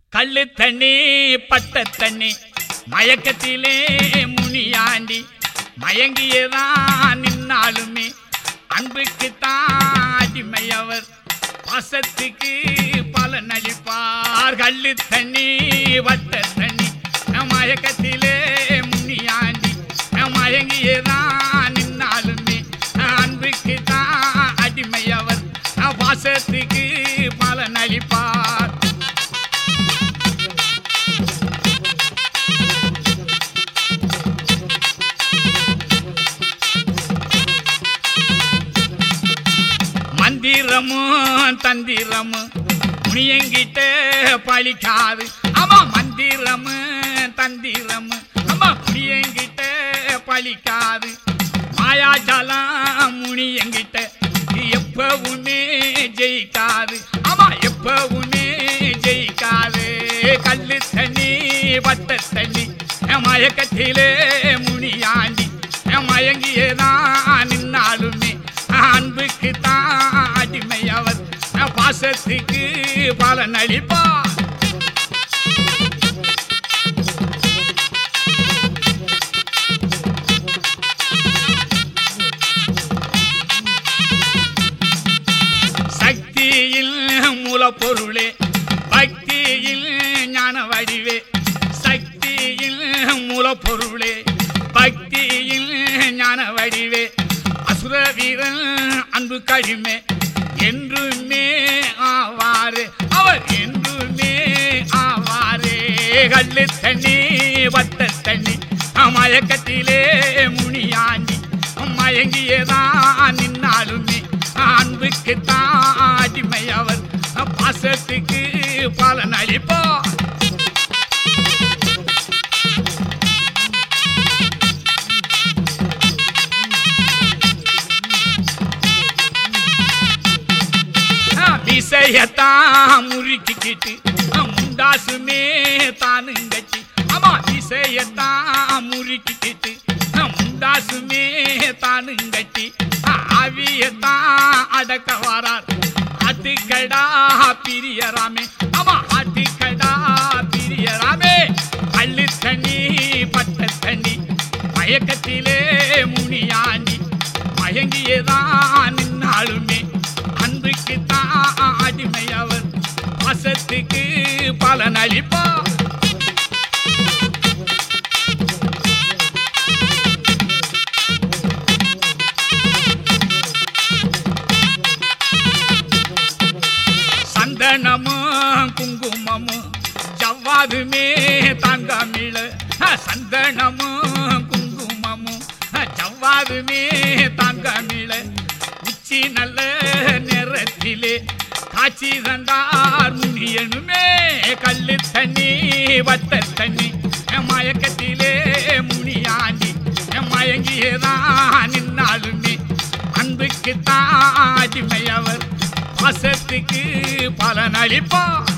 கள்ளு தண்ணி பட்ட தண்ணி மயக்கத்திலே முனியாண்டி மயங்கியதான் நின்னாலுமே அன்புக்குத்தான் அடிமையவர் பாசத்துக்கு பலன் அளிப்பார் கள்ளு தண்ணி வட்ட தண்ணி மயக்கத்திலே முனியாண்டி மயங்கியதான் நின்னாலுமே அன்புக்குத்தான் அடிமையவர் பாசத்துக்கு பலன் அளிப்பார் மந்திரமும் தந்திரமும் முனியங்கிட்ட பழிக்காது ஆமா மந்திரமும் தந்திரமும் ஆமா முனியங்கிட்ட பழிக்காது மாயாஜாலம் முனியங்கிட்ட எப்பவுமே ஜெயிக்காது ஆமா எப்பவுமே ஜெயிக்காது கல்லு தண்ணி வட்ட தண்ணி மயக்கத்திலே முனியாண்டி மயங்கியதான் நின்னாலுமே அன்புக்கு தான் அடிமை அவர் பாசத்துக்கு பலன் அளிப்பா சக்தியில் மூலப்பொருளே பக்தியில் ஞான வடிவே சக்தியில் மூலப்பொருளே பக்தியில் ஞான வடிவே அசுர வீரன் அன்பு கடிமே என்றுமே ஆவாரு அவர் என்றுமே ஆவாரே கல்லு தண்ணி வட்ட தண்ணி மயக்கத்திலே முனியாண்டி மயங்கியதான் நின்னாலுமே அன்புக்கு தான் அடிமை அவர் பாசத்துக்கு பலன் அளிப்போ விசையத்தான் முறுக்கிக்கிட்டு முண்டாசுமே தானுங்கச்சி ஆமா விசையத்தான் முறுக்கிக்கிட்டு முண்டாசுமே தானுங்கச்சி ஆவியத்தான் அடக்க வரார் ஆட்டுக்கடா பிரியராமே ஆமா ஆட்டுக்கடா பிரியராமே பள்ளு தண்ணி பட்ட தண்ணி மயக்கத்திலே முனியாண்டி மயங்கியதான் நின்னாலுமே அன்புக்கு தான் அடிமை அவர் பாசத்துக்கு பலன் அளிப்பா சந்தனமும் குங்குமமும் ஜவ்வாதுமே தாங்காமிழ சந்தனமும் குங்குமமும் ஜவ்வாதுமே தாங்காமிழ உச்சி நல்ல நிறத்திலே காட்சி தந்தார் முனியனுமே கல்லு தண்ணி வட்ட தண்ணி மயக்கத்திலே முனியாண்டி மயங்கியதான் நின்னாலுமே அன்புக்கு தான் அடிமை அவர் பாசத்துக்கு பலன் அளிப்பார்